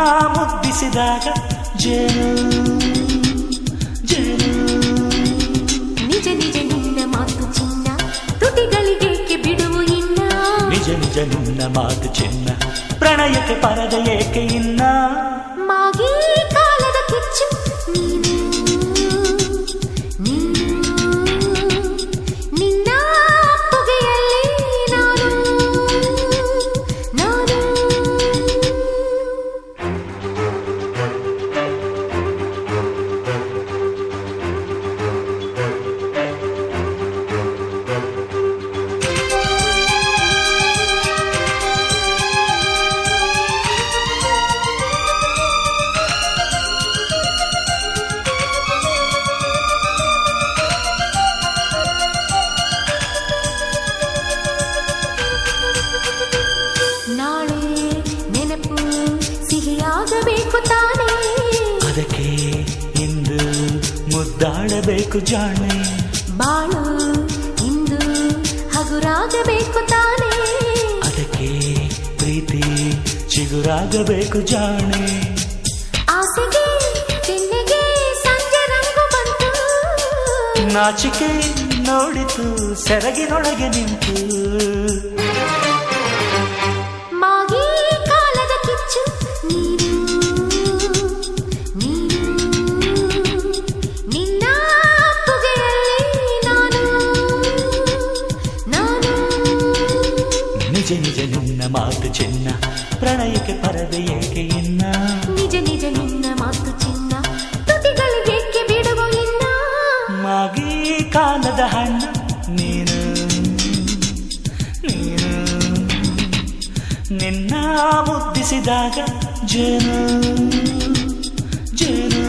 ಮುದ್ದಿಸಿದಾಗ ಜೇನು ಜೇನು ನಿಜ ನಿಜ ನಿನ್ನ ಮಾತು ಚಿನ್ನ ತುಟಿಗಳಿಗೇಕೆ ಬಿಡುವು ಇನ್ನ ನಿಜ ನಿಜ ನಿನ್ನ ಮಾತು ಚಿನ್ನ ಪ್ರಣಯಕ್ಕೆ ಪರದ ಏಕೆ ಇನ್ನ ಮಾಗಿ ಕಾಲದ ಕಿಚ್ಚು ನೀನು ನೀನು ನಿನ್ನ ಪುಗೆಯಲ್ಲಿ ನಾನು ನಾನು ನಾಳೆ ನೆನಪು ಸಿಹಿಯಾಗಬೇಕು ತಾನೇ ಅದಕ್ಕೆ ಇಂದು ಮುದ್ದಾಡಬೇಕು ಜಾಣೆ ಬಾಳು ಇಂದು ಹಗುರಾಗಬೇಕು ತಾನೇ ಅದಕ್ಕೆ ಪ್ರೀತಿ ಚಿಗುರಾಗಬೇಕು ಜಾಣೆ ಆಸೆಗೆ ಬೆನ್ನಿಗೆ ಸಂಜೆ ರಂಗು ಬಂತು ನಾಚಿಕೆ ನೋಡಿತು ಸೆರಗಿನೊಳಗೆ ನಿಂತು ಮಾಗಿ ಕಾಲದ ಕಿಚ್ಚು ನೀನು ನೀನು ನಿನ್ನ ಪುಗೆಯಲ್ಲಿ ನಾನು ನಾನು ನಿಜ ನಿಜ ನಿನ್ನ ಮಾತು ಚಿನ್ನ ಪ್ರಣಯಕ್ಕೆ ಪರದೆ ಏಕೆ ಇನ್ನ ನಿಜ ನಿಜ ನಿನ್ನ ಮಾತು ಚಿನ್ನ ತುಟಿಗಳಿಗೇಕೆ ಬಿಡುವು ಇನ್ನ ಮಾಗಿ ಕಾಲದ ಹಣ್ಣು ನೀನು ನೀನು ನಿನ್ನ ಮುದ್ದಿಸಿದಾಗ ಜೇನು ಜೇನು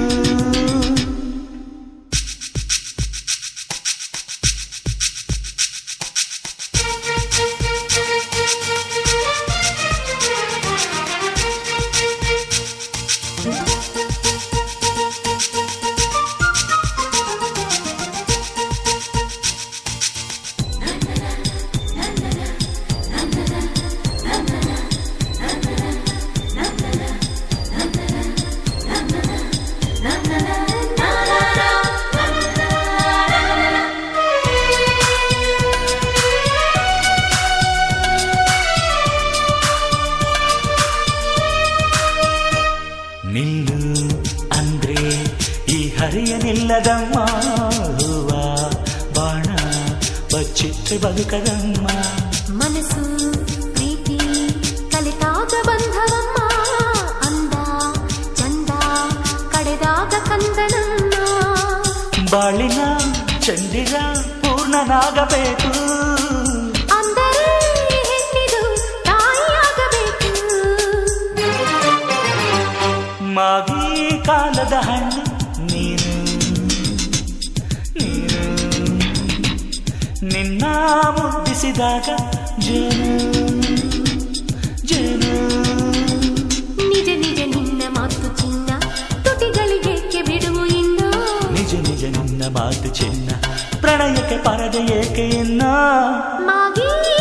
ನಿಲ್ಲು ಅಂದ್ರೆ ಈ ಹರಿಯ ನಿಲ್ಲದಮ್ಮ ಹೂವ ಬಾಣ ಬಚ್ಚಿಟ್ಟು ಬದುಕದಮ್ಮ ಮನಸ್ಸು ಪ್ರೀತಿ ಕಲಿತಾಗ ಬಂಧವಮ್ಮ ಅಂದ ಚಂದ ಕಡೆದಾಗ ಕಂದನಮ್ಮ ಬಾಳಿನ ಚಂದಿರ ಪೂರ್ಣನಾಗಬೇಕು ಅಂದರೆ ಹೆಣ್ಣಿದು ತಾಯಿಯಾಗಬೇಕು ಮಾಗಿ ಕಾಲದ ಹಣ್ಣು ನೀನು ನೀನು ನಿನ್ನ ಮುದ್ದಿಸಿದಾಗ ಜೇನು ಜೇನು ನಿಜ ನಿಜ ನಿನ್ನ ಮಾತು ಚಿನ್ನ ತುಟಿಗಳಿಗೇಕೆ ಬಿಡುವು ಇನ್ನು ನಿಜ ನಿಜ ನಿನ್ನ ಮಾತು ಚಿನ್ನ ಪ್ರಣಯಕ್ಕೆ ಪರದೆ ಏಕೆ ಇನ್ನ ಮಾಗಿ